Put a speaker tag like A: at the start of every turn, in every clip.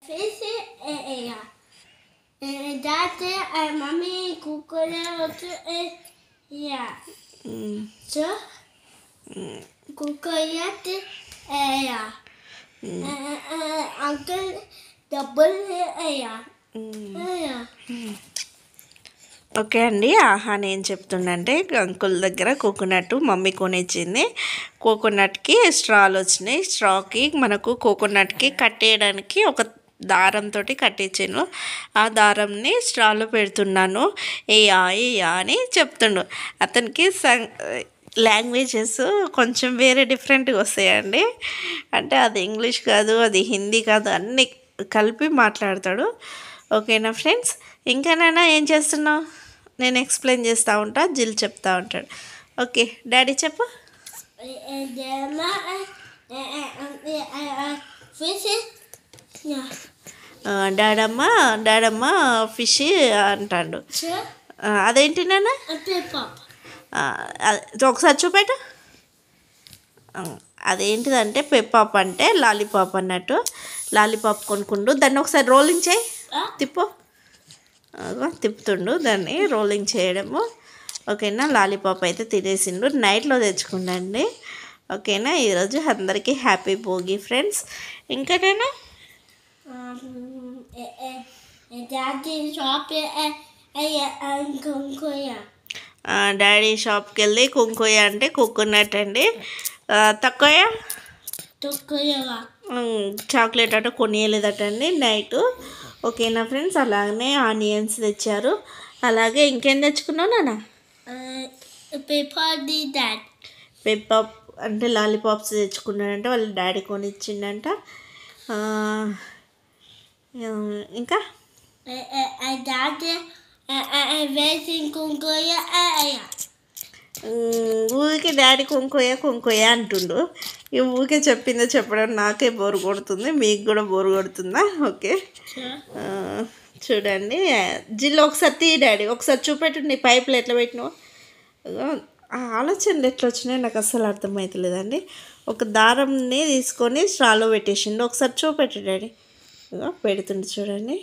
A: Fish eh, eh, ja. Eh, Dat eh, en mami koken wat eh, ja. Zo. Koken eh, ja. Eh, eh, Uncle double eh, ja. Eh, ja.
B: Okay అండి ఆహా నేను చెప్తుండంటే uncle దగ్గర coconut mummy కొనిచ్చింది కోకోనట్కి స్ట్రాలు వచ్చినాయి స్ట్రాకి మనకు కోకోనట్కి కట్టేయడానికి ఒక దారంతో కట్టించాను ఆ దారంని స్ట్రాలో పెడుతున్నాను ఏయా ఏయా అని చెప్తుండు అతనికి సం లాంగ్వేజెస్ కొంచెం వేరే డిఫరెంట్గా వస్తాయండి అంటే అది ఇంగ్లీష్ కాదు అది హిందీ కాదు అన్నీ కలిపి మాట్లాడతాడు ఓకేనా ఫ్రెండ్స్ ఇంకానైనా ఏం చేస్తున్నావు నేను ఎక్స్ప్లెయిన్ చేస్తూ ఉంటా జిల్ చెప్తా ఉంటాడు ఓకే డాడీ చెప్పు
A: Eh, eh, de ma eh, eh, eh, eh, eh, eh, Fish ja.
B: ఆ, డాడమ్మ డాడమ్మ ఫిష్ అంటాడు
A: Zo.
B: ఆ, అదేంటి నాన్న
A: En pip-pop.
B: ఆ, అది ఒకసారి చూపెట్టు ఆ, అదేంటిదంటే పెప్పాప్ అంటే లాలీపాప్ అన్నట్టు లాలీపాప్ కొనుక్కుండు దాన్ని ఒకసారి రోలింగ్ చేయి
A: Ah,
B: తిప్పు అగో తిప్పుతుండు దాన్ని రోలింగ్ చేయడము ఓకేనా లాలీపాప్ అయితే తినేసిండు నైట్లో తెచ్చుకుండండి ఓకేనా ఈరోజు అందరికీ హ్యాపీ భోగి ఫ్రెండ్స్ ఇంకానేనా
A: um, eh, eh, eh, daddy shop eh, eh, eh, en konkoja.
B: Daddy షాప్కి వెళ్ళి కుంకోయ అంటే కోకోనట్ అండి ఆ, తక్కువ
A: Tokoja.
B: చాక్లెట్ అట కొనియలేదట అండి నైట్ ఓకేనా ఫ్రెండ్స్ అలాగనే ఆనియన్స్ తెచ్చారు అలాగే ఇంకేం తెచ్చుకున్నావు నాన్న
A: Uh, pip-pop die dad.
B: పెప్పాప్ అంటే లాలీపాప్స్ తెచ్చుకున్నాడంట వాళ్ళ డాడీ కొనిచ్చిండంట ఆ, ఇంకా
A: Eh, eh, eh, daddy eh, eh, eh, weet in konkoja. Eh, ja.
B: ఉమ్, ఊరికే డాడీ కుంకోయ కుంకోయ అంటుండు ఈ ఊరికే చెప్పిందో చెప్పడం నాకే బోరు కొడుతుంది మీకు కూడా బోరు కొడుతుందా ఓకే
A: Zo.
B: ఆ, చూడండి జిల్లు ఒకసారి తీ డాడీ ఒకసారి చూపెట్టు నీ పైపులు ఎట్లా పెట్టినావు ఇగో, ఆ ఆలోచనలు ఎట్లా వచ్చినాయో నాకు అస్సలు అర్థమవుతలేదండి ఒక దారంని తీసుకొని స్ట్రాలో పెట్టేసిండు ఒకసారి చూపెట్టు డాడీ ఇగో పెడుతుండు చూడండి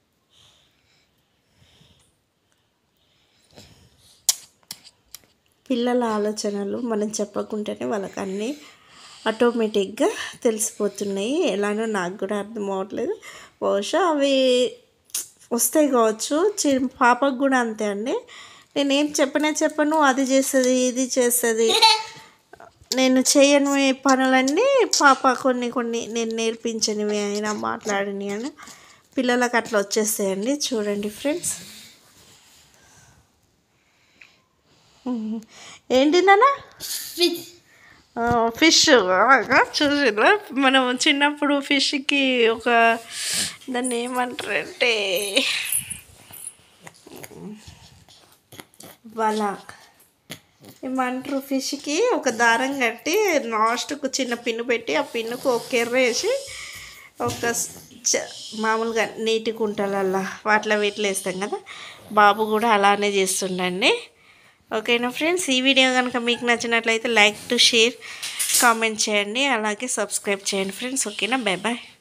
B: పిల్లల ఆలోచనలు మనం చెప్పకుంటేనే వాళ్ళకి అన్నీ ఆటోమేటిక్గా తెలిసిపోతున్నాయి ఎలానో నాకు కూడా అర్థం అవ్వట్లేదు బహుశా అవి వస్తాయి కావచ్చు చి పాపకు కూడా అంతే అండి నేనేం చెప్పనే చెప్పను అది చేస్తుంది ఇది చేస్తుంది నేను చేయని పనులన్నీ పాప కొన్ని కొన్ని నేను నేర్పించనివి అయినా మాట్లాడిని అని పిల్లలకు అట్లా వచ్చేస్తాయండి చూడండి ఫ్రెండ్స్ ఏంటి నాన్న
A: Fish.
B: ఫిష్ చూసిరా మనం చిన్నప్పుడు ఫిష్కి ఒక దాన్ని ఏమంటారంటే వాళ్ళ ఏమంటారు ఫిష్కి ఒక దారం కట్టి లాస్ట్కు చిన్న పిన్ను పెట్టి ఆ పిన్నుకు ఒక ఎర్ర వేసి ఒక చ- మామూలుగా నీటి కుంటలల్లా వాటిలో వీటిలో వేస్తాం కదా బాబు కూడా అలానే చేస్తుండండి ఓకేనా ఫ్రెండ్స్ ఈ వీడియో కనుక మీకు నచ్చినట్లయితే లైక్ టు షేర్ కామెంట్ చేయండి అలాగే సబ్స్క్రైబ్ చేయండి ఫ్రెండ్స్ ఓకేనా బాయ్ బాయ్